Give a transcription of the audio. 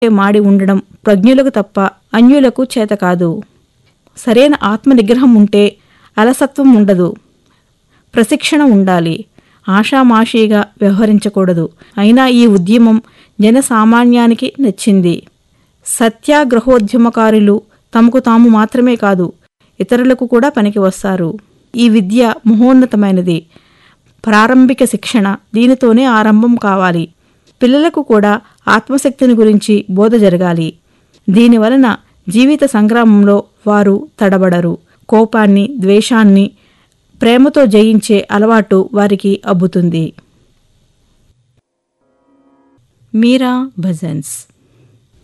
మాడి ఉండడం ప్రజ్ఞులకు తప్ప అన్యులకు చేత కాదు సరైన ఆత్మ నిగ్రహం ఉంటే అలసత్వం ఉండదు ప్రశిక్షణ ఉండాలి ఆషామాషీగా వ్యవహరించకూడదు అయినా ఈ ఉద్యమం జనసామాన్యానికి నచ్చింది సత్యాగ్రహోద్యమకారులు తమకు తాము మాత్రమే కాదు ఇతరులకు కూడా పనికి వస్తారు ఈ విద్య మహోన్నతమైనది ప్రారంభిక శిక్షణ దీనితోనే ఆరంభం కావాలి పిల్లలకు కూడా ఆత్మశక్తిని గురించి బోధ జరగాలి దీనివలన జీవిత సంగ్రామంలో వారు తడబడరు కోపాన్ని ద్వేషాన్ని ప్రేమతో జయించే అలవాటు వారికి అబ్బుతుంది మీరా భజన్స్